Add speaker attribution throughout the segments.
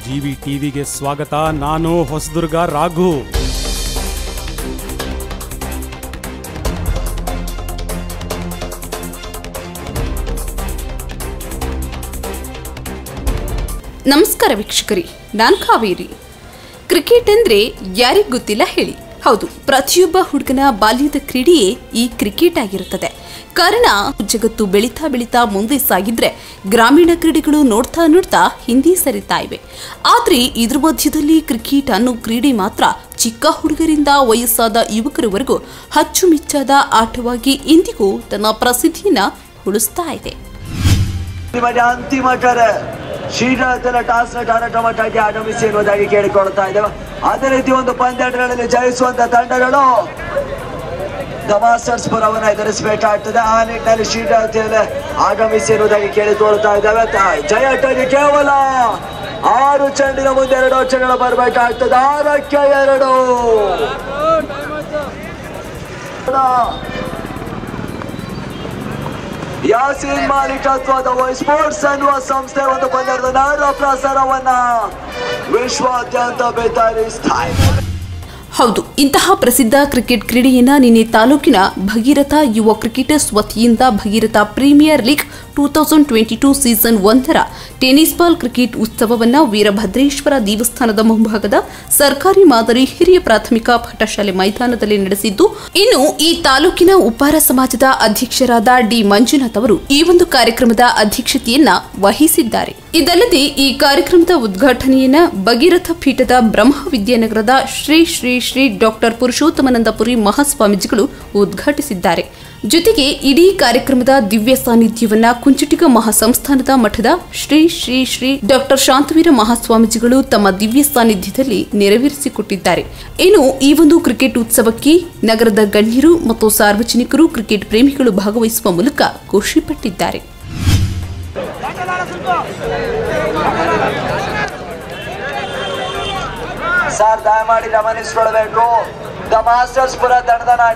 Speaker 1: GV ಟಿವಿಗೆ ಸ್ವಾಗತ ನಾನು ಹೊಸದುರ್ಗ ರಾಘು
Speaker 2: ನಮಸ್ಕಾರ ವೀಕ್ಷಕರಿ ನಾನು ಕಾವೇರಿ ಕ್ರಿಕೆಟ್ ಅಂದ್ರೆ ಯಾರಿಗ್ ಗೊತ್ತಿಲ್ಲ ಹೇಳಿ ಹೌದು ಪ್ರತಿಯೊಬ್ಬ ಹುಡುಗನ ಬಾಲ್ಯದ ಕ್ರೀಡೆಯೇ ಈ ಕ್ರಿಕೆಟ್ ಆಗಿರುತ್ತದೆ ಕಾರಣ ಜಗತ್ತು ಬೆಳೀತಾ ಬೆಳೀತಾ ಮುಂದೆ ಸಾಗಿದ್ರೆ ಗ್ರಾಮೀಣ ಕ್ರೀಡೆಗಳು ನೋಡ್ತಾ ನೋಡ್ತಾ ಹಿಂದೆ ಸರಿತಾ ಇವೆ ಆದ್ರೆ ಇದ್ರ ಮಧ್ಯದಲ್ಲಿ ಕ್ರಿಕೆಟ್ ಅನ್ನೋ ಕ್ರೀಡೆ ಮಾತ್ರ ಚಿಕ್ಕ ಹುಡುಗರಿಂದ ವಯಸ್ಸಾದ ಯುವಕರವರೆಗೂ ಅಚ್ಚುಮೆಚ್ಚಾದ ಆಟವಾಗಿ ಇಂದಿಗೂ ತನ್ನ ಪ್ರಸಿದ್ಧಿಯನ್ನ ಉಳಿಸ್ತಾ ಇದೆ
Speaker 3: ನಿಮಗೆ ಅಂತಿಮ ಕರೆ ಶೀಘ್ರದಲ್ಲ ಟಾಸ್ ನ ಟಾರಟಮಟಾಗಿ ಆಗಮಿಸಿ ಎನ್ನುವುದಾಗಿ ಕೇಳಿಕೊಳ್ತಾ ಇದ್ದೇವೆ ಅದೇ ರೀತಿ ಒಂದು ಪಂದ್ಯಾಟಗಳಲ್ಲಿ ಜಯಿಸುವಂತ ತಂಡಗಳು ದ ಮಾಸ್ಟರ್ಸ್ ಪುರವನ್ನು ಎದುರಿಸಬೇಕಾಗ್ತದೆ ಆ ನಿಟ್ಟಿನಲ್ಲಿ ಶೀಘ್ರತೆಯಲ್ಲಿ ಆಗಮಿಸಿ ಎನ್ನುವುದಾಗಿ ಕೇಳಿಕೊಳ್ತಾ ಇದ್ದೇವೆ ತ- ಜಯಟಗಿ ಕೇವಲ ಆರು ಚೆಂಡಿನ ಮುಂದೆ ಎರಡು ಅಂಚಗಳು ಬರಬೇಕಾಗ್ತದೆ ಆರಕ್ಕೆ ಎರಡು ಯಾಸೀನ್ ಮಾಲೀಕತ್ವದ ವೈ ಸ್ಪೋರ್ಟ್ಸ್ ಅನ್ನುವ ಸಂಸ್ಥೆ ಒಂದು ಪಂದ್ಯದ ನೇರ ಪ್ರಸಾರವನ್ನ ವಿಶ್ವಾದ್ಯಂತ ಬೇತಾರಿಸ್ತಾ ಇದೆ
Speaker 2: ಹೌದು ಇಂತಹ ಪ್ರಸಿದ್ಧ ಕ್ರಿಕೆಟ್ ಕ್ರೀಡೆಯನ್ನ ನಿನ್ನೆ ತಾಲೂಕಿನ ಭಗೀರಥ ಯುವ ಕ್ರಿಕೆಟರ್ಸ್ ವತಿಯಿಂದ Bhagiratha premier league two thousand twenty two season ಒಂದರ ಟೆನ್ನಿಸ್ ಬಾಲ್ ಕ್ರಿಕೆಟ್ ಉತ್ಸವವನ್ನು ವೀರಭದ್ರೇಶ್ವರ ದೇವಸ್ಥಾನದ ಮುಂಭಾಗದ ಸರ್ಕಾರಿ ಮಾದರಿ ಹಿರಿಯ ಪ್ರಾಥಮಿಕ ಪಾಠಶಾಲೆ ಮೈದಾನದಲ್ಲಿ ನಡೆಸಿದ್ದು ಇನ್ನು ಈ ತಾಲೂಕಿನ ಉಪ್ಪಾರ ಸಮಾಜದ ಅಧ್ಯಕ್ಷರಾದ ಡಿ ಮಂಜುನಾಥ್ ಅವರು ಈ ಒಂದು ಕಾರ್ಯಕ್ರಮದ ಅಧ್ಯಕ್ಷತೆಯನ್ನ ವಹಿಸಿದ್ದಾರೆ ಇದಲ್ಲದೆ ಈ ಕಾರ್ಯಕ್ರಮದ ಉದ್ಘಾಟನೆಯನ್ನ ಭಗೀರಥ ಪೀಠದ ಬ್ರಹ್ಮ ವಿದ್ಯಾನಗರದ ಶ್ರೀ ಶ್ರೀ ಶ್ರೀ ಡಾಕ್ಟರ್ ಪುರುಷೋತ್ತಮಾನಂದಪುರಿ ಮಹಾಸ್ವಾಮೀಜಿಗಳು ಉದ್ಘಾಟಿಸಿದ್ದಾರೆ ಜೊತೆಗೆ ಇಡೀ ಕಾರ್ಯಕ್ರಮದ ದಿವ್ಯ ಸಾನ್ನಿಧ್ಯವನ್ನ ಕುಂಚಿಟಿಗ ಮಹಾಸಂಸ್ಥಾನದ ಮಠದ ಶ್ರೀ ಶ್ರೀ ಶ್ರೀ ಡಾಕ್ಟರ್ ಶಾಂತವೀರ ಮಹಾಸ್ವಾಮೀಜಿಗಳು ತಮ್ಮ ದಿವ್ಯ ಸಾನ್ನಿಧ್ಯದಲ್ಲಿ ನೆರವೇರಿಸಿಕೊಟ್ಟಿದ್ದಾರೆ ಇನ್ನು ಈ ಒಂದು ಕ್ರಿಕೆಟ್ ಉತ್ಸವಕ್ಕೆ ನಗರದ ಗಣ್ಯರು ಮತ್ತು ಸಾರ್ವಜನಿಕರು ಕ್ರಿಕೆಟ್ ಪ್ರೇಮಿಗಳು ಭಾಗವಹಿಸುವ ಮೂಲಕ ಖುಷಿಪಟ್ಟಿದ್ದಾರೆ
Speaker 3: ಸರ್ ದಯಮಾಡಿ ಗಮನಿಸಿಕೊಳ್ಬೇಕು ದ ಮಾಸ್ಟರ್ಸ್ ಪುರ ತಂಡದ ನಾಯಕ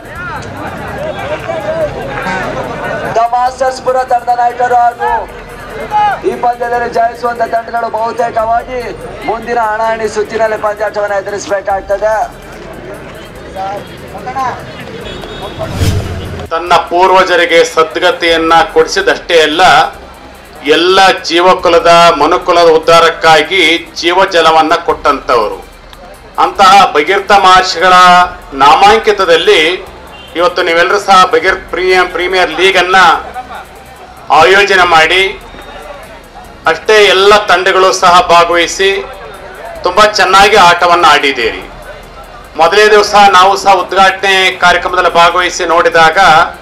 Speaker 3: ದ ಮಾಸ್ಟರ್ಸ್ ಪುರ ತಂಡದ ನಾಯಕರು ಹಾಗೂ ಈ ಪಂದ್ಯದಲ್ಲಿ ಜಯಿಸುವಂತ ತಂಡಗಳು ಬಹುತೇಕವಾಗಿ ಮುಂದಿನ ಹಣಾಹಣಿ ಸುತ್ತಿನಲ್ಲಿ ಪಂದ್ಯಾಟವನ್ನು ಎದುರಿಸಬೇಕಾಗ್ತದೆ
Speaker 4: ತನ್ನ ಪೂರ್ವಜರಿಗೆ ಸದ್ಗತಿಯನ್ನ ಕೊಡಿಸಿದಷ್ಟೇ ಅಲ್ಲ ಎಲ್ಲ ಜೀವಕುಲದ ಮನುಕುಲದ ಉದ್ಧಾರಕ್ಕಾಗಿ ಜೀವಜಲವನ್ನ ಕೊಟ್ಟಂತವರು ಅಂತಹ ಭಗೀರ್ಥ ಮಹರ್ಷಿಗಳ ನಾಮಾಂಕಿತದಲ್ಲಿ ಇವತ್ತು ನೀವೆಲ್ಲರೂ ಸಹ ಭಗೀರ್ ಪ್ರೀಮಿಯರ್ ಪ್ರೀಮಿಯರ್ ಲೀಗನ್ನ ಆಯೋಜನೆ ಮಾಡಿ ಅಷ್ಟೇ ಎಲ್ಲ ತಂಡಗಳು ಸಹ ಭಾಗವಹಿಸಿ ತುಂಬಾ ಚೆನ್ನಾಗಿ ಆಟವನ್ನು ಆಡಿದ್ದೀರಿ ಮೊದಲೇ ದಿವಸ ನಾವು ಸಹ ಉದ್ಘಾಟನೆ ಕಾರ್ಯಕ್ರಮದಲ್ಲಿ ಭಾಗವಹಿಸಿ ನೋಡಿದಾಗ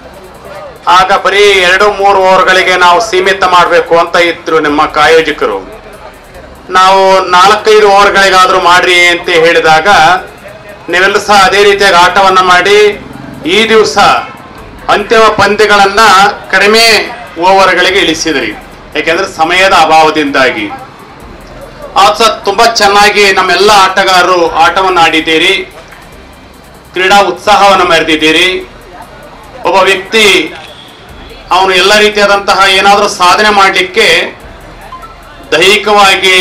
Speaker 4: ಆಗ ಬರೀ ಎರಡು ಮೂರು ಓವರ್ಗಳಿಗೆ ನಾವು ಸೀಮಿತ ಮಾಡಬೇಕು ಅಂತ ಇದ್ರು ನಿಮ್ಮ ಆಯೋಜಕರು ನಾವು ನಾಲ್ಕೈದು ಓವರ್ಗಳಿಗಾದ್ರೂ ಮಾಡ್ರಿ ಅಂತ ಹೇಳಿದಾಗ ನೀವೆಲ್ಲರೂ ಸಹ ಅದೇ ರೀತಿಯಾಗಿ ಆಟವನ್ನ ಮಾಡಿ ಈ ದಿವಸ ಅಂತಿಮ ಪಂದ್ಯಗಳನ್ನ ಕಡಿಮೆ ಓವರ್ಗಳಿಗೆ ಇಳಿಸಿದ್ರಿ ಯಾಕೆಂದ್ರೆ ಸಮಯದ ಅಭಾವದಿಂದಾಗಿ ಅದು ಸಹ ತುಂಬಾ ಚೆನ್ನಾಗಿ ನಮ್ಮೆಲ್ಲ ಆಟಗಾರರು ಆಟವನ್ನು ಆಡಿದ್ದೀರಿ ಕ್ರೀಡಾ ಉತ್ಸಾಹವನ್ನು ಮೆರೆದಿದ್ದೀರಿ ಒಬ್ಬ ವ್ಯಕ್ತಿ ಅವನು ಎಲ್ಲ ರೀತಿಯಾದಂತಹ ಏನಾದರೂ ಸಾಧನೆ ಮಾಡಲಿಕ್ಕೆ ದೈಹಿಕವಾಗಿ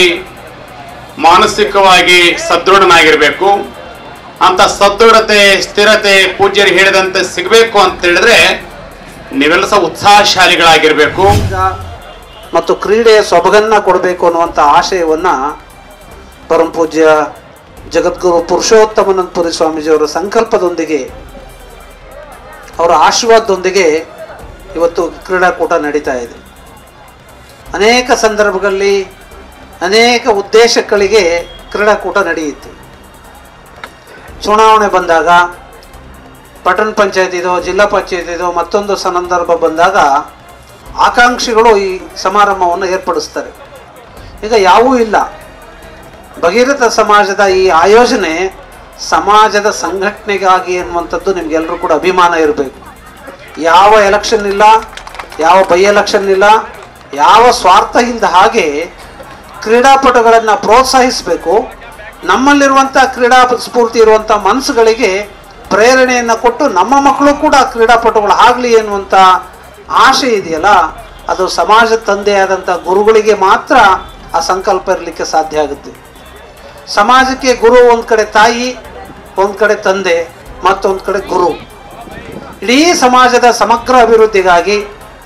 Speaker 4: ಮಾನಸಿಕವಾಗಿ ಸದೃಢನಾಗಿರ್ಬೇಕು ಅಂತ ಸದೃಢತೆ ಸ್ಥಿರತೆ ಪೂಜ್ಯರು ಹೇಳಿದಂತೆ ಸಿಗಬೇಕು ಅಂತ ಹೇಳಿದ್ರೆ ನೀವೆಲ್ಲ ಸಹ ಉತ್ಸಾಹಶಾಲಿಗಳಾಗಿರ್ಬೇಕು
Speaker 5: ಮತ್ತು ಕ್ರೀಡೆಯ ಸೊಬಗನ್ನ ಕೊಡಬೇಕು ಅನ್ನುವಂಥ ಆಶಯವನ್ನ ಪರಮ ಪೂಜ್ಯ ಜಗದ್ಗುರು ಪುರುಷೋತ್ತಮನಂದಪುರಿ ಸ್ವಾಮೀಜಿಯವರ ಸಂಕಲ್ಪದೊಂದಿಗೆ ಅವರ ಆಶೀರ್ವಾದದೊಂದಿಗೆ ಇವತ್ತು ಕ್ರೀಡಾಕೂಟ ನಡೀತಾ ಇದೆ ಅನೇಕ ಸಂದರ್ಭಗಳಲ್ಲಿ ಅನೇಕ ಉದ್ದೇಶಗಳಿಗೆ ಕ್ರೀಡಾಕೂಟ ನಡೆಯುತ್ತೆ ಚುನಾವಣೆ ಬಂದಾಗ ಪಟ್ಟಣ ಪಂಚಾಯತ್ ಇದೋ ಜಿಲ್ಲಾ ಪಂಚಾಯತ್ ಇದೋ ಮತ್ತೊಂದು ಸಂದರ್ಭ ಬಂದಾಗ ಆಕಾಂಕ್ಷಿಗಳು ಈ ಸಮಾರಂಭವನ್ನು ಏರ್ಪಡಿಸ್ತಾರೆ ಈಗ ಯಾವೂ ಇಲ್ಲ ಭಗೀರಥ ಸಮಾಜದ ಈ ಆಯೋಜನೆ ಸಮಾಜದ ಸಂಘಟನೆಗಾಗಿ ಅನ್ನುವಂಥದ್ದು ನಿಮ್ಗೆಲ್ಲರೂ ಕೂಡ ಅಭಿಮಾನ ಇರಬೇಕು ಯಾವ ಎಲೆಕ್ಷನ್ ಇಲ್ಲ ಯಾವ ಬೈ ಎಲೆಕ್ಷನ್ ಇಲ್ಲ ಯಾವ ಸ್ವಾರ್ಥ ಇಲ್ಲದ ಹಾಗೆ ಕ್ರೀಡಾಪಟುಗಳನ್ನು ಪ್ರೋತ್ಸಾಹಿಸಬೇಕು ನಮ್ಮಲ್ಲಿರುವಂಥ ಕ್ರೀಡಾ ಸ್ಫೂರ್ತಿ ಇರುವಂಥ ಮನಸ್ಸುಗಳಿಗೆ ಪ್ರೇರಣೆಯನ್ನು ಕೊಟ್ಟು ನಮ್ಮ ಮಕ್ಕಳು ಕೂಡ ಕ್ರೀಡಾಪಟುಗಳು ಆಗಲಿ ಎನ್ನುವಂಥ ಆಶೆ ಇದೆಯಲ್ಲ ಅದು ಸಮಾಜದ ತಂದೆಯಾದಂಥ ಗುರುಗಳಿಗೆ ಮಾತ್ರ ಆ ಸಂಕಲ್ಪ ಇರಲಿಕ್ಕೆ ಸಾಧ್ಯ ಆಗುತ್ತೆ ಸಮಾಜಕ್ಕೆ ಗುರು ಒಂದು ಕಡೆ ತಾಯಿ ಒಂದು ಕಡೆ ತಂದೆ ಮತ್ತೊಂದು ಕಡೆ ಗುರು ಇಡೀ ಸಮಾಜದ ಸಮಗ್ರ ಅಭಿವೃದ್ಧಿಗಾಗಿ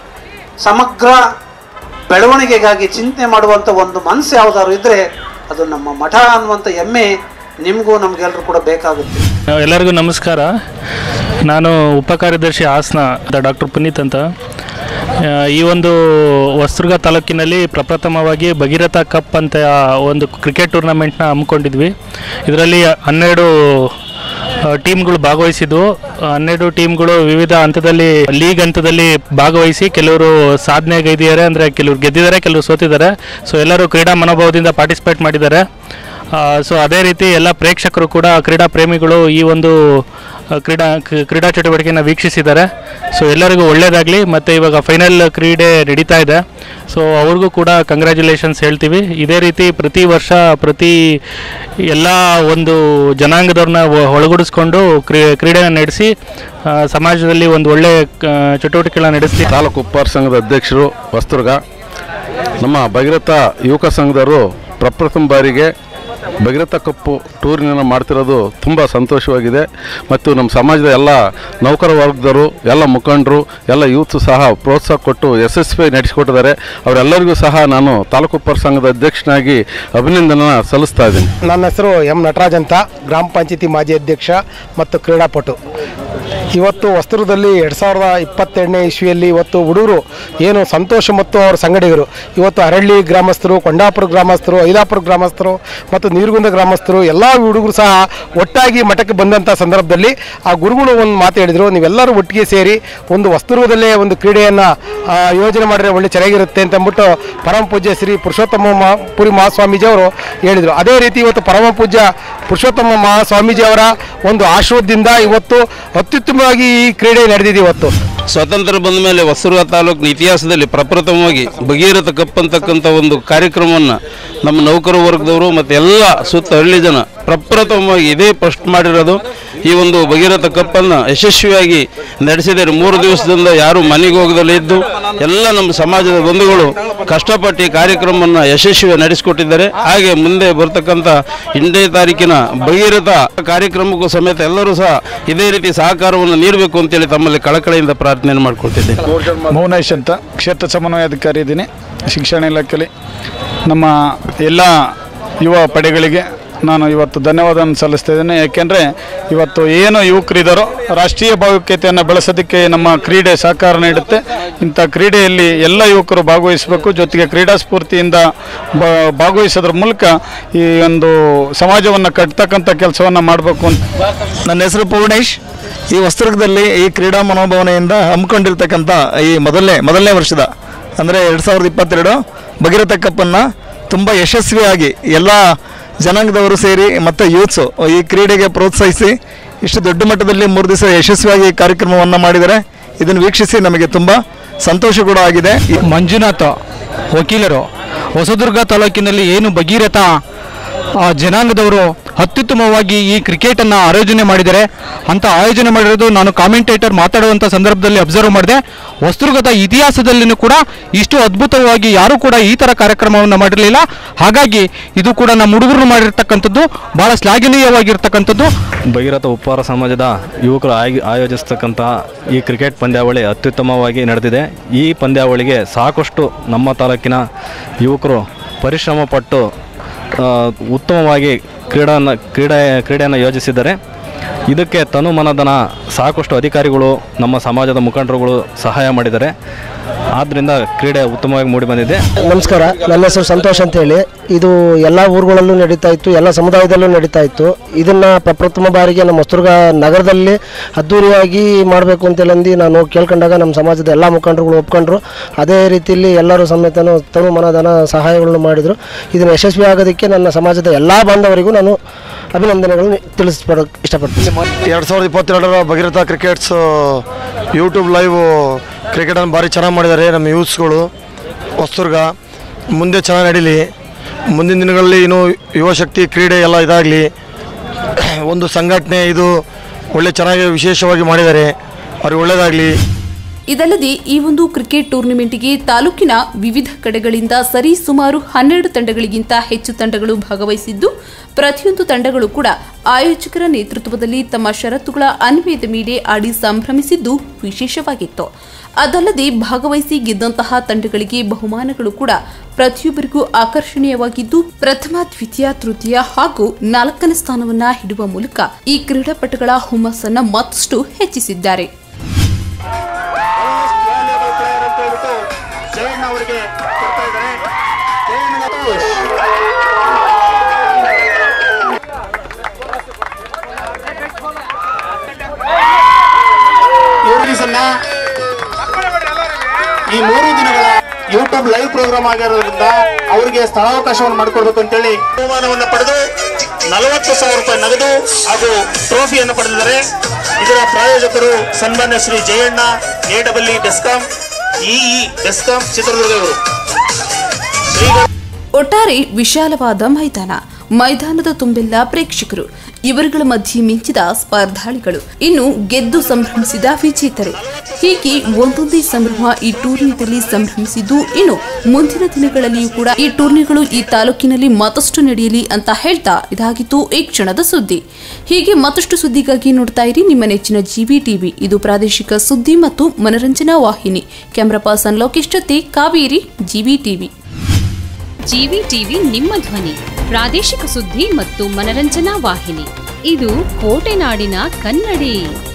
Speaker 5: ಸಮಗ್ರ ಬೆಳವಣಿಗೆಗಾಗಿ ಚಿಂತನೆ ಮಾಡುವಂಥ ಒಂದು ಮನಸ್ಸು ಯಾವ್ದಾದ್ರು ಇದ್ದರೆ ಅದು ನಮ್ಮ ಮಠ ಅನ್ನುವಂಥ ಹೆಮ್ಮೆ ನಿಮಗೂ ನಮಗೆಲ್ಲರೂ ಕೂಡ ಬೇಕಾಗುತ್ತೆ
Speaker 6: ಎಲ್ಲರಿಗೂ ನಮಸ್ಕಾರ ನಾನು ಉಪಕಾರ್ಯದರ್ಶಿ ಹಾಸನ ಡಾಕ್ಟರ್ ಪುನೀತ್ ಅಂತ ಆ, ಈ ಒಂದು ಹೊಸದುರ್ಗ ತಾಲೂಕಿನಲ್ಲಿ ಪ್ರಪ್ರಥಮವಾಗಿ ಭಗೀರಥ ಕಪ್ ಅಂತ ಒಂದು ಕ್ರಿಕೆಟ್ ಟೂರ್ನಮೆಂಟ್ನ ಹಮ್ಮಿಕೊಂಡಿದ್ವಿ ಇದರಲ್ಲಿ ಹನ್ನೆರಡು ಆ, ಟೀಮ್ಗಳು ಭಾಗವಹಿಸಿದ್ವು ಹನ್ನೆರಡು ಟೀಮ್ಗಳು ವಿವಿಧ ಹಂತದಲ್ಲಿ ಲೀಗ್ ಹಂತದಲ್ಲಿ ಭಾಗವಹಿಸಿ ಕೆಲವರು ಸಾಧನೆಗೈದಿದ್ದಾರೆ ಅಂದರೆ ಕೆಲವರು ಗೆದ್ದಿದ್ದಾರೆ ಕೆಲವರು ಸೋತಿದ್ದಾರೆ ಸೊ ಎಲ್ಲರೂ ಕ್ರೀಡಾ ಮನೋಭಾವದಿಂದ ಪಾರ್ಟಿಸಿಪೇಟ್ ಮಾಡಿದ್ದಾರೆ ಸೊ ಅದೇ ರೀತಿ ಎಲ್ಲ ಪ್ರೇಕ್ಷಕರು ಕೂಡ ಕ್ರೀಡಾ ಪ್ರೇಮಿಗಳು ಈ ಒಂದು ಆ, ಕ್ರೀಡಾ ಕ್- ಕ್ರೀಡಾ ಚಟುವಟಿಕೆಯನ್ನು ವೀಕ್ಷಿಸಿದ್ದಾರೆ ಸೊ ಎಲ್ಲರಿಗೂ ಒಳ್ಳೆಯದಾಗಲಿ ಮತ್ತು ಇವಾಗ ಫೈನಲ್ ಕ್ರೀಡೆ ನಡೀತಾ ಇದೆ ಸೊ ಅವ್ರಿಗೂ ಕೂಡ ಕಂಗ್ರ್ಯಾಚುಲೇಷನ್ಸ್ ಹೇಳ್ತೀವಿ ಇದೇ ರೀತಿ ಪ್ರತಿ ವರ್ಷ ಪ್ರತಿ ಎಲ್ಲ ಒಂದು ಜನಾಂಗದವ್ರನ್ನ ಒ- ಒಳಗೂಡಿಸ್ಕೊಂಡು ಕ್ರೀ ಕ್ರೀಡೆನ ನಡೆಸಿ ಆ, ಸಮಾಜದಲ್ಲಿ ಒಂದು ಒಳ್ಳೆಯ ಕ- ಚಟುವಟಿಕೆಗಳನ್ನ ನಡೆಸಿ
Speaker 7: ತಾಲೂಕು ಉಪ್ಪಾರ ಸಂಘದ ಅಧ್ಯಕ್ಷರು ವಸ್ತುರ್ಗ ನಮ್ಮ ಭಗೀರಥ ಯುವಕ ಸಂಘದವರು ಪ್ರಪ್ರಥಮ ಬಾರಿಗೆ ಭಗೀರಥ ಕಪ್ಪು ಟೂರ್ನಿಯನ್ನು ಮಾಡ್ತಿರೋದು ತುಂಬ ಸಂತೋಷವಾಗಿದೆ ಮತ್ತು ನಮ್ಮ ಸಮಾಜದ ಎಲ್ಲ ನೌಕರ ವರ್ಗದವರು ಎಲ್ಲ ಮುಖಂಡರು ಎಲ್ಲ ಯೂತ್ಸು ಸಹ ಪ್ರೋತ್ಸಾಹ ಕೊಟ್ಟು ಯಶಸ್ವಿ ನಡೆಸಿಕೊಟ್ಟಿದ್ದಾರೆ ಅವರೆಲ್ಲರಿಗೂ ಸಹ ನಾನು ತಾಲೂಕು ಉಪ್ಪಾರ ಸಂಘದ ಅಧ್ಯಕ್ಷನಾಗಿ ಅಭಿನಂದನೆ ಸಲ್ಲಿಸ್ತಾ ಇದ್ದೀನಿ
Speaker 8: ನನ್ನ ಹೆಸರು ಎಂ ನಟರಾಜ್ ಅಂತ ಗ್ರಾಮ ಪಂಚಾಯತಿ ಮಾಜಿ ಅಧ್ಯಕ್ಷ ಮತ್ತು ಕ್ರೀಡಾಪಟು ಇವತ್ತು ವಸ್ತ್ರದಲ್ಲಿ ಎರಡು ಸಾವಿರದ ಇಪ್ಪತ್ತೆರಡನೇ ಇಸ್ವಿಯಲ್ಲಿ ಇವತ್ತು ಹುಡುಗರು ಏನು ಸಂತೋಷ ಮತ್ತು ಅವರ ಸಂಗಡಿಗರು ಇವತ್ತು ಅರಳ್ಳಿ ಗ್ರಾಮಸ್ಥರು ಕೊಂಡಾಪುರ ಗ್ರಾಮಸ್ಥರು ಐಲಾಪುರ ಗ್ರಾಮಸ್ಥರು ಮತ್ತು ನೀರುಗುಂದ ಗ್ರಾಮಸ್ಥರು ಎಲ್ಲ ಹುಡುಗರು ಸಹ ಒಟ್ಟಾಗಿ ಮಠಕ್ಕೆ ಬಂದಂಥ ಸಂದರ್ಭದಲ್ಲಿ ಆ ಗುರುಗಳು ಒಂದು ಮಾತು ಹೇಳಿದರು ನೀವೆಲ್ಲರೂ ಒಟ್ಟಿಗೆ ಸೇರಿ ಒಂದು ವಸ್ತುರ್ಗದಲ್ಲೇ ಒಂದು ಕ್ರೀಡೆಯನ್ನು ಯೋಜನೆ ಮಾಡಿದ್ರೆ ಒಳ್ಳೆ ಚೆನ್ನಾಗಿರುತ್ತೆ ಅಂತ ಅಂದ್ಬಿಟ್ಟು ಪರಮ ಪೂಜ್ಯ ಶ್ರೀ ಪುರುಷೋತ್ತಮ ಮಹಾ ಪುರಿ ಮಹಾಸ್ವಾಮೀಜಿ ಅವರು ಹೇಳಿದರು ಅದೇ ರೀತಿ ಇವತ್ತು ಪರಮ ಪೂಜ್ಯ ಪುರುಷೋತ್ತಮ ಮಹಾಸ್ವಾಮೀಜಿ ಅವರ ಒಂದು ಆಶ್ರಯದಿಂದ ಇವತ್ತು ಅತ್ಯುತ್ತಮವಾಗಿ ಈ ಕ್ರೀಡೆ ನಡೆದಿದೆ ಇವತ್ತು
Speaker 9: ಸ್ವಾತಂತ್ರ್ಯ ಬಂದ ಮೇಲೆ ಹೊಸದುರ್ಗ ತಾಲೂಕಿನ ಇತಿಹಾಸದಲ್ಲಿ ಪ್ರಪ್ರಥಮವಾಗಿ ಭಗೀರಥ ಕಪ್ ಅಂತಕ್ಕಂಥ ಒಂದು ಕಾರ್ಯಕ್ರಮವನ್ನು ನಮ್ಮ ನೌಕರ ವರ್ಗದವರು ಮತ್ತು ಎಲ್ಲ ಸುತ್ತ ಹಳ್ಳಿ ಜನ ಪ್ರಪ್ರಥಮವಾಗಿ ಇದೇ ಫಸ್ಟ್ ಮಾಡಿರೋದು ಈ ಒಂದು ಭಗೀರಥ ಕಪ್ಪನ್ನು ಯಶಸ್ವಿಯಾಗಿ ನಡೆಸಿದ್ದಾರೆ ಮೂರು ದಿವಸದಿಂದ ಯಾರು ಮನೆಗೆ ಹೋಗದಲ್ಲೇ ಇದ್ದು ಎಲ್ಲ ನಮ್ಮ ಸಮಾಜದ ಬಂಧುಗಳು ಕಷ್ಟಪಟ್ಟು ಈ ಕಾರ್ಯಕ್ರಮವನ್ನು ಯಶಸ್ವಿ ನಡೆಸಿಕೊಟ್ಟಿದ್ದಾರೆ ಹಾಗೆ ಮುಂದೆ ಬರ್ತಕ್ಕಂಥ ಎಂಟನೇ ತಾರೀಕಿನ ಭಗೀರಥ ಕಾರ್ಯಕ್ರಮಕ್ಕೂ ಸಮೇತ ಎಲ್ಲರೂ ಸಹ ಇದೇ ರೀತಿ ಸಹಕಾರವನ್ನು ನೀಡಬೇಕು ಅಂತೇಳಿ ತಮ್ಮಲ್ಲಿ ಕಳಕಳಿಯಿಂದ ಪ್ರಾರ್ಥನೆ ಮಾಡ್ಕೊಳ್ತಿದ್ದೇನೆ
Speaker 10: ಮೌನೇಶ್ ಅಂತ ಕ್ಷೇತ್ರ ಸಮನ್ವಯಾಧಿಕಾರಿ ಇದ್ದೀನಿ ಶಿಕ್ಷಣ ಇಲಾಖೆಯಲ್ಲಿ ನಮ್ಮ ಎಲ್ಲ ಯುವ ಪಡೆಗಳಿಗೆ ನಾನು ಇವತ್ತು ಧನ್ಯವಾದವನ್ನು ಸಲ್ಲಿಸ್ತಾ ಇದ್ದೇನೆ ಯಾಕೆಂದರೆ ಇವತ್ತು ಏನು ಯುವಕರಿದ್ದಾರೋ ರಾಷ್ಟ್ರೀಯ ಭಾವೈಕ್ಯತೆಯನ್ನು ಬೆಳೆಸೋದಕ್ಕೆ ನಮ್ಮ ಕ್ರೀಡೆ ಸಹಕಾರ ನೀಡುತ್ತೆ ಇಂಥ ಕ್ರೀಡೆಯಲ್ಲಿ ಎಲ್ಲ ಯುವಕರು ಭಾಗವಹಿಸಬೇಕು ಜೊತೆಗೆ ಕ್ರೀಡಾ ಸ್ಫೂರ್ತಿಯಿಂದ ಬ ಭಾಗವಹಿಸೋದ್ರ ಮೂಲಕ ಈ ಒಂದು ಸಮಾಜವನ್ನು ಕಟ್ತಕ್ಕಂಥ ಕೆಲಸವನ್ನು ಮಾಡಬೇಕು ಅಂತ
Speaker 11: ನನ್ನ ಹೆಸರು ಪೂರ್ಣೇಶ್ ಈ ವಸ್ತ್ರದಲ್ಲಿ ಈ ಕ್ರೀಡಾ ಮನೋಭಾವನೆಯಿಂದ ಹಮ್ಮಿಕೊಂಡಿರ್ತಕ್ಕಂಥ ಈ ಮೊದಲನೇ ಮೊದಲನೇ ವರ್ಷದ ಅಂದರೆ ಎರಡು ಸಾವಿರದ ಇಪ್ಪತ್ತೆರಡು ಭಗೀರಥ ಕಪ್ಪನ್ನು ತುಂಬ ಯಶಸ್ವಿಯಾಗಿ ಎಲ್ಲ ಜನಾಂಗದವರು ಸೇರಿ ಮತ್ತು ಯೂತ್ಸು ಈ ಕ್ರೀಡೆಗೆ ಪ್ರೋತ್ಸಾಹಿಸಿ ಇಷ್ಟು ದೊಡ್ಡ ಮಟ್ಟದಲ್ಲಿ ಮೂರು ದಿವಸ ಯಶಸ್ವಿಯಾಗಿ ಈ ಕಾರ್ಯಕ್ರಮವನ್ನು ಮಾಡಿದ್ದಾರೆ ಇದನ್ನು ವೀಕ್ಷಿಸಿ ನಮಗೆ ತುಂಬ ಸಂತೋಷ ಕೂಡ ಆಗಿದೆ
Speaker 12: ಮಂಜುನಾಥ ವಕೀಲರು ಹೊಸದುರ್ಗ ತಾಲೂಕಿನಲ್ಲಿ ಏನು ಭಗೀರಥ ಆ, ಜನಾಂಗದವರು ಅತ್ಯುತ್ತಮವಾಗಿ ಈ ಕ್ರಿಕೆಟನ್ನು ಆಯೋಜನೆ ಮಾಡಿದ್ದಾರೆ ಅಂತ ಆಯೋಜನೆ ಮಾಡಿರೋದು ನಾನು ಕಾಮೆಂಟೇಟರ್ ಮಾತಾಡುವಂಥ ಸಂದರ್ಭದಲ್ಲಿ ಅಬ್ಸರ್ವ್ ಮಾಡಿದೆ ವಸ್ತುರ್ಗದ ಇತಿಹಾಸದಲ್ಲಿನೂ ಕೂಡ ಇಷ್ಟು ಅದ್ಭುತವಾಗಿ ಯಾರೂ ಕೂಡ ಈ ಥರ ಕಾರ್ಯಕ್ರಮವನ್ನು ಮಾಡಿರಲಿಲ್ಲ ಹಾಗಾಗಿ ಇದು ಕೂಡ ನಮ್ಮ ಹುಡುಗರು ಮಾಡಿರ್ತಕ್ಕಂಥದ್ದು ಭಾಳ ಶ್ಲಾಘನೀಯವಾಗಿರ್ತಕ್ಕಂಥದ್ದು
Speaker 13: ಭಗೀರಥ ಉಪಹಾರ ಸಮಾಜದ ಯುವಕರು ಆಯ್ ಆಯೋಜಿಸ್ತಕ್ಕಂತಹ ಈ ಕ್ರಿಕೆಟ್ ಪಂದ್ಯಾವಳಿ ಅತ್ಯುತ್ತಮವಾಗಿ ನಡೆದಿದೆ ಈ ಪಂದ್ಯಾವಳಿಗೆ ಸಾಕಷ್ಟು ನಮ್ಮ ತಾಲೂಕಿನ ಯುವಕರು ಪರಿಶ್ರಮ ಪಟ್ಟು ಆ, ಉತ್ತಮವಾಗಿ ಕ್ರೀಡಾನ ಕ್ರೀಡೆ ಕ್ರೀಡೆಯನ್ನು ಯೋಜಿಸಿದ್ದಾರೆ ಇದಕ್ಕೆ ತನು ಮನಧನ ಸಾಕಷ್ಟು ಅಧಿಕಾರಿಗಳು ನಮ್ಮ ಸಮಾಜದ ಮುಖಂಡರುಗಳು ಸಹಾಯ ಮಾಡಿದ್ದಾರೆ ಆದ್ದರಿಂದ ಕ್ರೀಡೆ ಉತ್ತಮವಾಗಿ ಮೂಡಿಬಂದಿದೆ
Speaker 8: ನಮಸ್ಕಾರ ನನ್ನ ಹೆಸರು ಸಂತೋಷ್ ಅಂತ ಹೇಳಿ ಇದು ಎಲ್ಲ ಊರುಗಳಲ್ಲೂ ನಡೀತಾ ಇತ್ತು ಎಲ್ಲ ಸಮುದಾಯದಲ್ಲೂ ನಡೀತಾ ಇತ್ತು ಇದನ್ನ ಪ್ರಪ್ರಥಮ ಬಾರಿಗೆ ನಮ್ಮ ಹೊಸದುರ್ಗ ನಗರದಲ್ಲಿ ಅದ್ದೂರಿಯಾಗಿ ಮಾಡಬೇಕು ಅಂತೇಳಿ ನಾನು ಹೋಗಿ ಕೇಳ್ಕೊಂಡಾಗ ನಮ್ಮ ಸಮಾಜದ ಎಲ್ಲ ಮುಖಂಡರುಗಳು ಒಪ್ಕೊಂಡ್ರು ಅದೇ ರೀತಿಯಲ್ಲಿ ಎಲ್ಲರೂ ಸಮೇತನು ತನು ಮನಧನ ಸಹಾಯಗಳನ್ನು ಮಾಡಿದರು ಇದನ್ನು ಯಶಸ್ವಿ ಆಗೋದಕ್ಕೆ ನನ್ನ ಸಮಾಜದ ಎಲ್ಲ ಬಾಂಧವರಿಗೂ ನಾನು ಅಭಿನಂದನೆಗಳನ್ನು ತಿಳಿಸ್ಪಡೋಕೆ ಇಷ್ಟಪಡ್ತೀನಿ
Speaker 14: ಎರಡು ಸಾವಿರದ ಇಪ್ಪತ್ತೆರಡರ ಭಗೀರಥ ಕ್ರಿಕೆಟ್ಸ್ ಯೂಟ್ಯೂಬ್ ಲೈವ್ ಕ್ರಿಕೆಟನ್ನು ಭಾರಿ ಚೆನ್ನಾಗಿ ಮಾಡಿದ್ದಾರೆ ನಮ್ಮ ಯೂತ್ಸ್ಗಳು ಹೊಸದುರ್ಗ ಮುಂದೆ ಚೆನ್ನಾಗಿ ನಡೀಲಿ ಮುಂದಿನ ದಿನಗಳಲ್ಲಿ ಇನ್ನೂ ಯುವಶಕ್ತಿ ಕ್ರೀಡೆ ಎಲ್ಲ ಇದಾಗಲಿ ಒಂದು ಸಂಘಟನೆ ಇದು ಒಳ್ಳೆ ಚೆನ್ನಾಗಿ ವಿಶೇಷವಾಗಿ ಮಾಡಿದ್ದಾರೆ ಅವ್ರಿಗೆ ಒಳ್ಳೆಯದಾಗಲಿ
Speaker 2: ಇದಲ್ಲದೆ ಈ ಒಂದು ಕ್ರಿಕೆಟ್ ಟೂರ್ನಿಮೆಂಟ್ಗೆ ತಾಲೂಕಿನ ವಿವಿಧ ಕಡೆಗಳಿಂದ ಸರಿ ಸುಮಾರು ಹನ್ನೆರಡು ತಂಡಗಳಿಗಿಂತ ಹೆಚ್ಚು ತಂಡಗಳು ಭಾಗವಹಿಸಿದ್ದು ಪ್ರತಿಯೊಂದು ತಂಡಗಳು ಕೂಡ ಆಯೋಜಕರ ನೇತೃತ್ವದಲ್ಲಿ ತಮ್ಮ ಷರತ್ತುಗಳ ಅನ್ವಯದ ಮೇಲೆ ಆಡಿ ಸಂಭ್ರಮಿಸಿದ್ದು ವಿಶೇಷವಾಗಿತ್ತು ಅದಲ್ಲದೆ ಭಾಗವಹಿಸಿ ಗೆದ್ದಂತಹ ತಂಡಗಳಿಗೆ ಬಹುಮಾನಗಳು ಕೂಡ ಪ್ರತಿಯೊಬ್ಬರಿಗೂ ಆಕರ್ಷಣೀಯವಾಗಿದ್ದು ಪ್ರಥಮ ದ್ವಿತೀಯ ತೃತೀಯ ಹಾಗೂ ನಾಲ್ಕನೇ ಸ್ಥಾನವನ್ನ ಹಿಡುವ ಮೂಲಕ ಈ ಕ್ರೀಡಾಪಟುಗಳ ಹುಮ್ಮಸ್ಸನ್ನ ಮತ್ತಷ್ಟು ಹೆಚ್ಚಿಸಿದ್ದಾರೆ
Speaker 15: ಜಯಣ್ಣ ಅವರಿಗೆ ಕೊಡ್ತಾ ಇದ್ದಾರೆ ಜಯಣ್ಣ ಮತ್ತು ಇವ್ರಿಸನ್ನ ಈ ಮೂರು ದಿನಗಳ ಯೂಟ್ಯೂಬ್ ಲೈವ್ ಪ್ರೋಗ್ರಾಮ್ ಆಗಿರೋದ್ರಿಂದ ಅವರಿಗೆ ಸ್ಥಳಾವಕಾಶವನ್ನು ಮಾಡಿಕೊಡ್ಬೇಕು ಅಂತೇಳಿ ಬಹುಮಾನವನ್ನು ಪಡೆದು ನಲವತ್ತು ಸಾವಿರ ರೂಪಾಯಿ ನಗದು ಹಾಗೂ ಟ್ರೋಫಿಯನ್ನು ಪಡೆದಿದ್ದಾರೆ ಇದರ ಪ್ರಾಯೋಜಕರು ಸನ್ಮಾನ್ಯ Shri Jayanna A W BESCOM EE BESCOM Chitradurga ಇವರು
Speaker 2: ಒಟ್ಟಾರೆ ವಿಶಾಲವಾದ ಮೈದಾನ ಮೈದಾನದ ತುಂಬೆಲ್ಲ ಪ್ರೇಕ್ಷಕರು ಇವರುಗಳ ಮಧ್ಯೆ ಮಿಂಚಿದ ಸ್ಪರ್ಧಾಳಿಗಳು ಇನ್ನು ಗೆದ್ದು ಸಂಭ್ರಮಿಸಿದ ವಿಜೇತರು ಹೀಗೆ ಒಂದೊಂದೇ ಸಂಭ್ರಮ ಈ ಟೂರ್ನಿಯಲ್ಲಿ ಸಂಭ್ರಮಿಸಿದ್ದು ಇನ್ನು ಮುಂದಿನ ದಿನಗಳಲ್ಲಿಯೂ ಕೂಡ ಈ ಟೂರ್ನಿಗಳು ಈ ತಾಲೂಕಿನಲ್ಲಿ ಮತ್ತಷ್ಟು ನಡೆಯಲಿ ಅಂತ ಹೇಳ್ತಾ ಇದಾಗಿತ್ತು ಈ ಕ್ಷಣದ ಸುದ್ದಿ ಹೀಗೆ ಮತ್ತಷ್ಟು ಸುದ್ದಿಗಾಗಿ ನೋಡ್ತಾ ಇರಿ ನಿಮ್ಮ ನೆಚ್ಚಿನ ಜಿವಿ ಟಿವಿ ಇದು ಪ್ರಾದೇಶಿಕ ಸುದ್ದಿ ಮತ್ತು ಮನರಂಜನಾ ವಾಹಿನಿ ಕ್ಯಾಮರಾ ಪರ್ಸನ್ ಲೋಕೇಶ್ ಜೊತೆ Kaveri GV TV
Speaker 16: GV TV ನಿಮ್ಮ ಧ್ವನಿ ಪ್ರಾದೇಶಿಕ ಸುದ್ದಿ ಮತ್ತು ಮನರಂಜನಾ ವಾಹಿನಿ ಇದು ಕೋಟೆನಾಡಿನ ಕನ್ನಡಿ